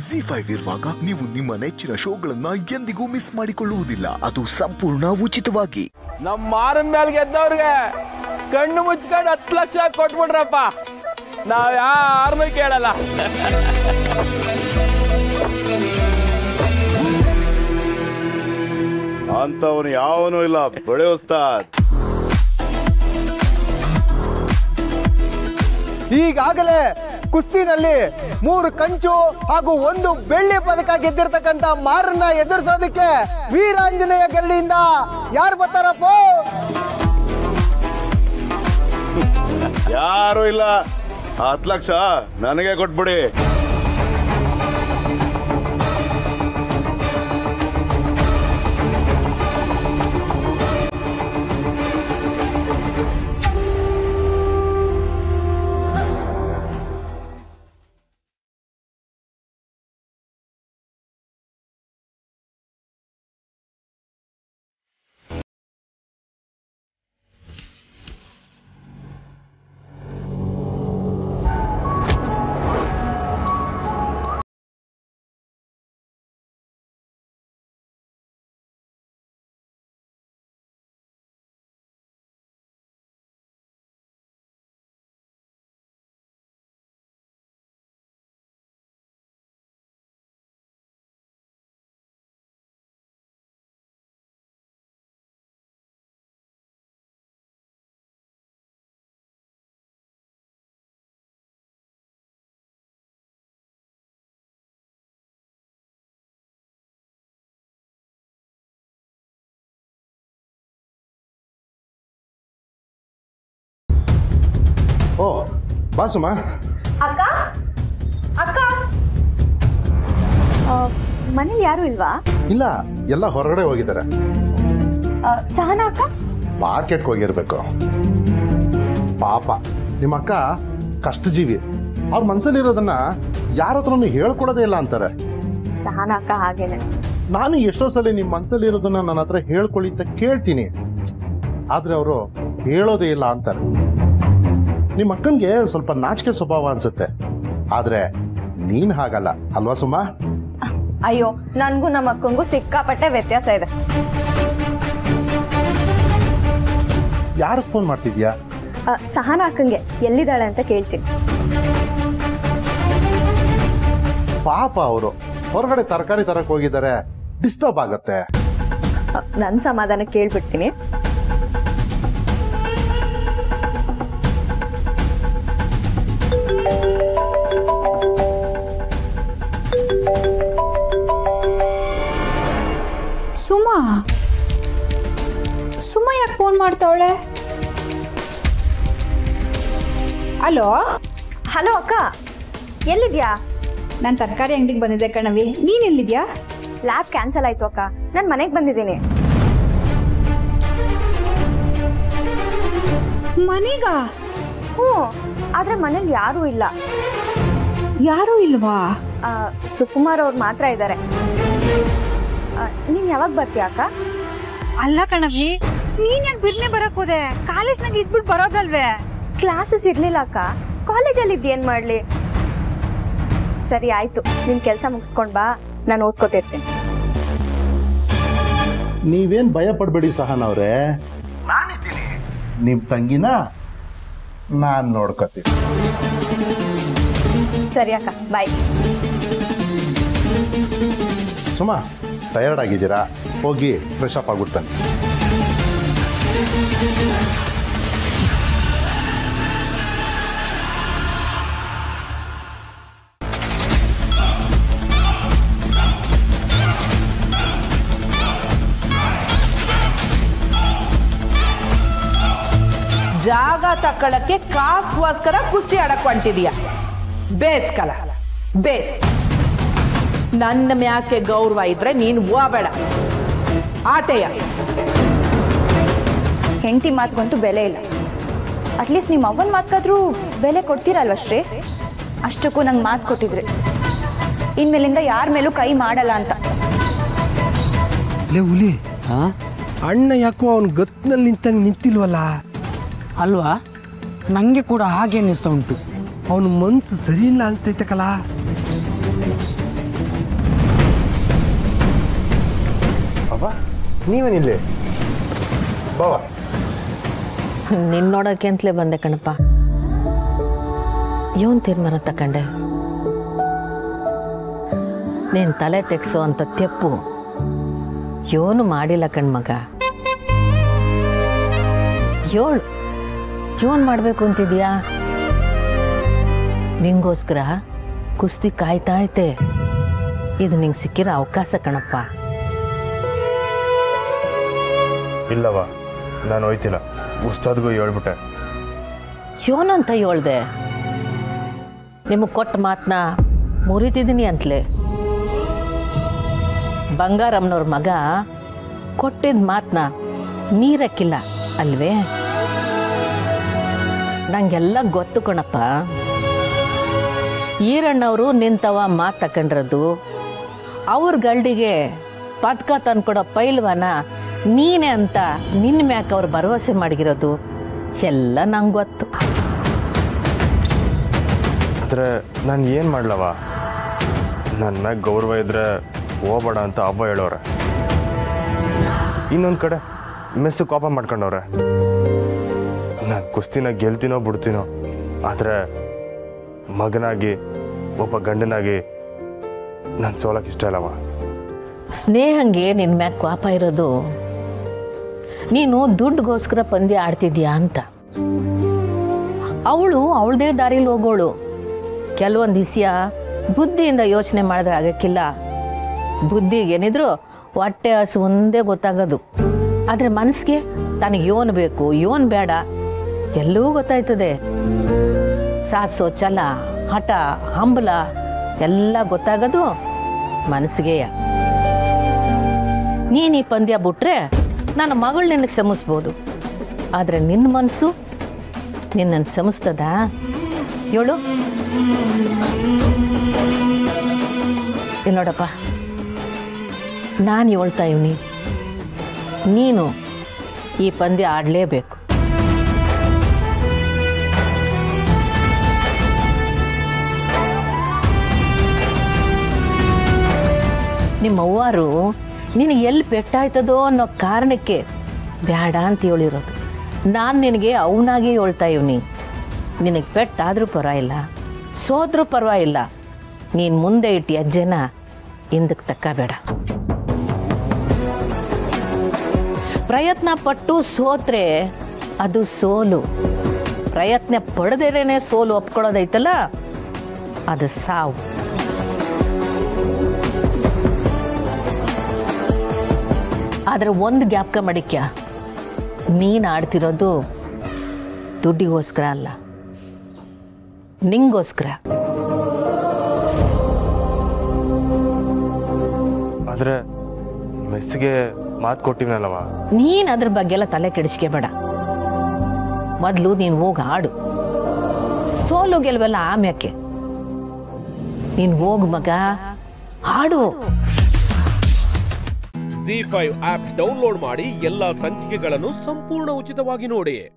G five ಇರುವಾಗ ನೀವು ನಿಮ್ಮ ನೆಚ್ಚಿನ ಶೋಗಳನ್ನ ಎಂದಿಗೂ ಮಿಸ್ ಮಾಡಿಕೊಳ್ಳುವುದಿಲ್ಲ ಅದು ಸಂಪೂರ್ಣ ಉಚಿತವಾಗಿ ನಮ್ಮ ಮಾರನ್ ಮೇಲೆ ಗೆದ್ದವ್ರಿಗೆ ಕಣ್ಣು ಮುಚ್ಕೊಂಡು ಹತ್ತು ಲಕ್ಷ ಕೊಟ್ಬಿಡ್ರಪ್ಪ ನಾವ್ ಯಾರನ್ನೂ ಕೇಳಲ್ಲ ಅಂತವನು ಯಾವನೂ ಇಲ್ಲ ಬಳೆ ಉಸ್ತಾದ್ ಈಗಾಗಲೇ ಕುಸ್ತಿನಲ್ಲಿ ಮೂರು ಕಂಚು ಹಾಗೂ ಒಂದು ಬೆಳ್ಳಿ ಪದಕ ಗೆದ್ದಿರ್ತಕ್ಕಂತ ಮಾರನ್ನ ಎದುರಿಸೋದಕ್ಕೆ ವೀರಾಂಜನೇಯ ಗಲ್ಲಿಯಿಂದ ಯಾರು ಬರ್ತಾರಪ್ಪ ಯಾರು ಇಲ್ಲ ಹತ್ತು ಲಕ್ಷ ನನಗೆ ಕೊಟ್ಬಿಡಿ ಓ ಬಾಸುಮ್ಮ ಅಕ್ಕ ಅಕ್ಕ ಮನೇಲಿ ಯಾರು ಇಲ್ವಾ ಇಲ್ಲ ಎಲ್ಲ ಹೊರಗಡೆ ಹೋಗಿದ್ದಾರೆ ಆ, ಸಹನಾ ಅಕ್ಕ ಮಾರ್ಕೆಟ್ಗೆ ಹೋಗಿರ್ಬೇಕು ಪಾಪ ನಿಮ್ಮ ಅಕ್ಕ ಕಷ್ಟಜೀವಿ ಅವ್ರ ಮನ್ಸಲ್ಲಿರೋದನ್ನ ಯಾರ ಹತ್ರನೂ ಹೇಳ್ಕೊಡೋದೇ ಇಲ್ಲ ಅಂತಾರೆ ಸಹನಾ ಅಕ್ಕ ಹಾಗೇನೆ ನಾನು ಎಷ್ಟೋ ಸಲ ನಿಮ್ಮ ಮನ್ಸಲ್ಲಿರೋದನ್ನ ನನ್ನ ಹತ್ರ ಹೇಳ್ಕೊಳ್ಳಿ ಅಂತ ಕೇಳ್ತೀನಿ ಆದ್ರೆ ಅವರು ಹೇಳೋದೇ ಇಲ್ಲ ಅಂತಾರೆ ನಿಮ್ಮ ಅಕ್ಕನ್ಗೆ ಸ್ವಲ್ಪ ನಾಚಿಕೆ ಸ್ವಭಾವ ಅನ್ಸುತ್ತೆ ಆದ್ರೆ ನೀನ್ ಹಾಗಲ್ಲ ಅಲ್ವಾ ಸುಮಾ ಅಯ್ಯೋ ನನ್ಗೂ ನಮ್ಮ ಅಕ್ಕಂಗೂ ಸಿಕ್ಕಾಪಟ್ಟೆ ವ್ಯತ್ಯಾಸ ಇದೆ ಯಾರಿಗೆ ಫೋನ್ ಮಾಡ್ತಿದ್ಯಾ ಆ, ಸಹನಾ ಅಕ್ಕಂಗೆ ಎಲ್ಲಿದ್ದಾಳೆ ಅಂತ ಕೇಳ್ತೀನಿ ಪಾಪ ಅವರು ಹೊರಗಡೆ ತರಕಾರಿ ತರಕ್ ಹೋಗಿದ್ದಾರೆ ಡಿಸ್ಟರ್ಬ್ ಆಗತ್ತೆ ಆ, ನನ್ ಸಮಾಧಾನ ಕೇಳ್ಬಿಡ್ತೀನಿ ಸುಮಾ ಸುಮಾ ಯಾಕೆ ಫೋನ್ ಮಾಡ್ತಾವಳೆ ಹಲೋ ಹಲೋ ಅಕ್ಕ ಎಲ್ಲಿದ್ಯಾ ನಾನು ತರಕಾರಿ ಅಂಗಡಿಗೆ ಬಂದಿದ್ದೆ ಕಣವಿ ನೀನ್ ಎಲ್ಲಿದ್ಯಾ ಲ್ಯಾಬ್ ಕ್ಯಾನ್ಸಲ್ ಆಯ್ತು ಅಕ್ಕ ನಾನು ಮನೆಗೆ ಬಂದಿದ್ದೀನಿ ಮನೆಗ ಹ್ಞೂ ಆದ್ರೆ ಮನೇಲಿ ಯಾರೂ ಇಲ್ಲ ಯಾರೂ ಇಲ್ವಾ ಆ, ಸುಕುಮಾರ್ ಅವ್ರು ಮಾತ್ರ ಇದ್ದಾರೆ ನೀನ್ ಯಾವಾಗ ಬರ್ತೀಯ ಅಕ್ಕ ಅಲ್ಲ ಕಣವಿ ನೀನ್ ಯಾಕೆ ಬಿರ್ನೆ ಬರಕ್ ಹೋದೆ ಕಾಲೇಜ್ನಾಗ ಇದ್ಬಿಟ್ಟು ಬರೋದಲ್ವೇ ಕ್ಲಾಸಸ್ ಇರ್ಲಿಲ್ಲ ಅಕ್ಕ ಕಾಲೇಜಲ್ಲಿ ಇದ್ದು ಏನ್ ಮಾಡ್ಲಿ ಸರಿ ಆಯ್ತು ನಿನ್ ಕೆಲಸ ಮುಗಿಸ್ಕೊಂಡ್ ಬಾ ನಾನು ಓದ್ಕೋತಿರ್ತೀನಿ ನೀವೇನ್ ಭಯ ಪಡ್ಬೇಡಿ ಸಹನವ್ರೆ ನಾನಿದ್ದೀನಿ ನಿಮ್ ತಂಗಿನ ನಾನ್ ನೋಡ್ಕೋತೀನಿ ಸರಿ ಅಕ್ಕ ಬಾಯ್ ಸುಮಾ ಟಯರ್ಡ್ ಆಗಿದ್ದೀರಾ ಹೋಗಿ ಫ್ರೆಶ್ ಅಪ್ ಆಗ್ಬಿಡ್ತಾನೆ ಜಾಗ ತಕ್ಕಳಕ್ಕೆ ಕಾಸ್ಗೋಸ್ಕರ ಕುಸ್ತಿ ಆಡಕ್ ಹೊಂಟಿದೀಯ ಬೇಸ್ ಕಲ ಬೇಸ್ ನನ್ನ ಮ್ಯಾಕೆ ಗೌರವ ಇದ್ರೆ ನೀನು ಹೋಗಬೇಡ ಆಟೆಯ ಹೆಂಡತಿ ಮಾತ್ಗಂತೂ ಬೆಲೆ ಇಲ್ಲ ಅಟ್ಲೀಸ್ಟ್ ನಿಮ್ಮ ಮಗನ ಮಾತ್ಕಾದ್ರೂ ಬೆಲೆ ಕೊಡ್ತೀರಲ್ವ ಶ್ರೀ ಅಷ್ಟಕ್ಕೂ ನಂಗೆ ಮಾತು ಕೊಟ್ಟಿದ್ರಿ ಇನ್ಮೇಲಿಂದ ಯಾರ ಮೇಲೂ ಕೈ ಮಾಡಲ್ಲ ಅಂತ ಲೇ ಹುಲಿ ಅಣ್ಣ ಯಾಕೋ ಅವನ್ ಗತ್ನಲ್ಲಿ ನಿಂತಂಗೆ ನಿಂತಿಲ್ವಲ್ಲ ಅಲ್ವಾ ನನಗೆ ಕೂಡ ಹಾಗೆ ಅನ್ನಿಸ್ತಾ ಉಂಟು ಅವನ ಮನ್ಸು ಸರಿ ಇಲ್ಲ ಅನ್ಸ್ತೈತೆ ಕಲ ನೀವೇನಿಲ್ಲಿ ಬಾವಾ ನಿನ್ನ ನೋಡೋಕೆ ಅಂತಲೇ ಬಂದೆ ಕಣಪ್ಪ ಇವನ್ ತೀರ್ಮಾನ ತಕೊಂಡೆ ನೀನು ತಲೆ ತೆಗ್ಸೋ ಅಂತ ತೆಪ್ಪು ಯೋನು ಮಾಡಿಲ್ಲ ಕಣ್ಮಗ ಯೋಳು ಯೋನ್ ಮಾಡಬೇಕು ಅಂತಿದ್ಯಾ ನಿಂಗೋಸ್ಕರ ಕುಸ್ತಿ ಕಾಯ್ತಾ ಐತೆ ಇದು ನಿಂಗೆ ಸಿಕ್ಕಿರೋ ಅವಕಾಶ ಕಣಪ್ಪ ಇಲ್ಲವ ನಾನು ಹೋಯ್ತಿಲ್ಲ ಉಸ್ತಾದ್ಗೂ ಹೇಳ್ಬಿಟ್ಟೆ ಯೋನಂತ ಹೇಳ್ದೆ ನಿಮಗೆ ಕೊಟ್ಟ ಮಾತನ್ನ ಮುರಿತಿದ್ದೀನಿ ಅಂತಲೇ ಬಂಗಾರಮ್ಮನವ್ರ ಮಗ ಕೊಟ್ಟಿದ್ದ ಮಾತನ್ನ ಮೀರಕ್ಕಿಲ್ಲ ಅಲ್ವೇ ನಂಗೆಲ್ಲ ಗೊತ್ತು ಕಣಪ್ಪ ಈರಣ್ಣವರು ನಿಂತವ ಮಾತು ತಕೊಂಡ್ರದ್ದು ಅವ್ರ ಗಲ್ಡಿಗೆ ಪದಕ ತಂದ್ಕೊಡೋ ಪೈಲ್ವಾನ ನೀನೇ ಅಂತ ನಿನ್ನ ಮ್ಯಾಕ್ ಅವ್ರು ಭರವಸೆ ಮಾಡಿಗಿರೋದು ಎಲ್ಲ ನಂಗೆ ಗೊತ್ತು ಆದರೆ ನಾನು ಏನು ಮಾಡ್ಲವ ನನ್ನ ಮ್ಯಾಗ ಗೌರವ ಇದ್ರೆ ಹೋಗ್ಬೇಡ ಅಂತ ಹಬ್ಬ ಹೇಳೋರೆ ಇನ್ನೊಂದು ಕಡೆ ಮೆಸ್ಸು ಕೋಪ ಮಾಡ್ಕೊಂಡವ್ರೆ ನಾನು ಕುಸ್ತಿನ ಗೆಲ್ತೀನೋ ಬಿಡ್ತೀನೋ ಆದರೆ ಮಗನಾಗಿ ಒಬ್ಬ ಗಂಡನಾಗಿ ನಾನು ಸೋಲಕ್ಕೆ ಇಷ್ಟ ಇಲ್ಲವ ಸ್ನೇಹಂಗೆ ನಿನ್ನ ಮ್ಯಾಗ ಕೋಪ ಇರೋದು ನೀನು ದುಡ್ಡುಗೋಸ್ಕರ ಪಂದ್ಯ ಆಡ್ತಿದ್ಯಾ ಅಂತ ಅವಳು ಅವಳದೇ ದಾರಿಲಿ ಹೋಗೋಳು ಕೆಲವೊಂದು ವಿಷಯ ಬುದ್ಧಿಯಿಂದ ಯೋಚನೆ ಮಾಡಿದ್ರೆ ಆಗಕ್ಕಿಲ್ಲ ಬುದ್ಧಿ ಏನಿದ್ರು ಹೊಟ್ಟೆ ಹಸು ಒಂದೇ ಗೊತ್ತಾಗೋದು ಆದರೆ ಮನಸ್ಸಿಗೆ ತನಗೆ ಯೋನ್ ಬೇಕು ಯೋನ್ ಬೇಡ ಎಲ್ಲವೂ ಗೊತ್ತಾಯ್ತದೆ ಸಾಧಿಸೋ ಛಲ ಹಠ ಹಂಬಲ ಎಲ್ಲ ಗೊತ್ತಾಗೋದು ಮನಸ್ಸಿಗೆಯ ನೀನು ಈ ಪಂದ್ಯ ಬಿಟ್ರೆ ನನ್ನ ಮಗಳು ನಿನಗೆ ಶ್ರಮಿಸ್ಬೋದು ಆದರೆ ನಿನ್ನ ಮನಸ್ಸು ನಿನ್ನನ್ನು ಶ್ರಮಿಸ್ತದ ಹೇಳು ಇಲ್ಲಿ ನೋಡಪ್ಪ ನಾನು ಹೇಳ್ತಾ ಇವ್ನಿ ನೀನು ಈ ಪಂದ್ಯ ಆಡಲೇಬೇಕು ನಿಮ್ಮ ಅವ್ವಾರು ನಿನಗೆ ಎಲ್ಲಿ ಪೆಟ್ಟಾಯ್ತದೋ ಅನ್ನೋ ಕಾರಣಕ್ಕೆ ಬೇಡ ಅಂತ ಹೇಳಿರೋದು ನಾನು ನಿನಗೆ ಅವನಾಗಿ ಹೇಳ್ತಾ ಇವ್ನಿ ನಿನಗೆ ಪೆಟ್ಟಾದರೂ ಪರವಾಗಿಲ್ಲ ಸೋದ್ರೂ ಪರವಾಗಿಲ್ಲ ನೀನು ಮುಂದೆ ಇಟ್ಟು ಹೆಜ್ಜೆನ ಹಿಂದಕ್ಕೆ ತಕ್ಕಬೇಡ ಪ್ರಯತ್ನ ಪಟ್ಟು ಸೋತ್ರೆ ಅದು ಸೋಲು ಪ್ರಯತ್ನ ಪಡೆದೇನೆ ಸೋಲು ಒಪ್ಕೊಳ್ಳೋದೈತಲ್ಲ ಅದು ಸಾವು ಆದರೆ ಒಂದು ಜ್ಞಾಪಕ ಮಾಡಿಕ್ಯ ನೀನು ಆಡ್ತಿರೋದು ದುಡ್ಡಿಗೋಸ್ಕರ ಅಲ್ಲ ನಿಂಗೋಸ್ಕರ ಆದರೆ ಮೆಸ್ಸಿಗೆ ಮಾತು ಕೊಟ್ಟಿವ್ನಲ್ಲವ ನೀನು ಅದ್ರ ಬಗ್ಗೆ ಎಲ್ಲ ತಲೆ ಕೆಡಿಸ್ಕೋಬೇಡ ಮೊದಲು ನೀನು ಹೋಗಿ ಆಡು ಸೋಲು ಗೆಲುವೆಲ್ಲ ಆಮ್ಯಾಕೆ ನೀನು ಹೋಗು ಮಗ ಆಡು ಜಿ ಫೈವ್ ಆಪ್ ಡೌನ್ಲೋಡ್ ಮಾಡಿ ಎಲ್ಲಾ ಸಂಚಿಕೆಗಳನ್ನು ಸಂಪೂರ್ಣ ಉಚಿತವಾಗಿ ನೋಡಿ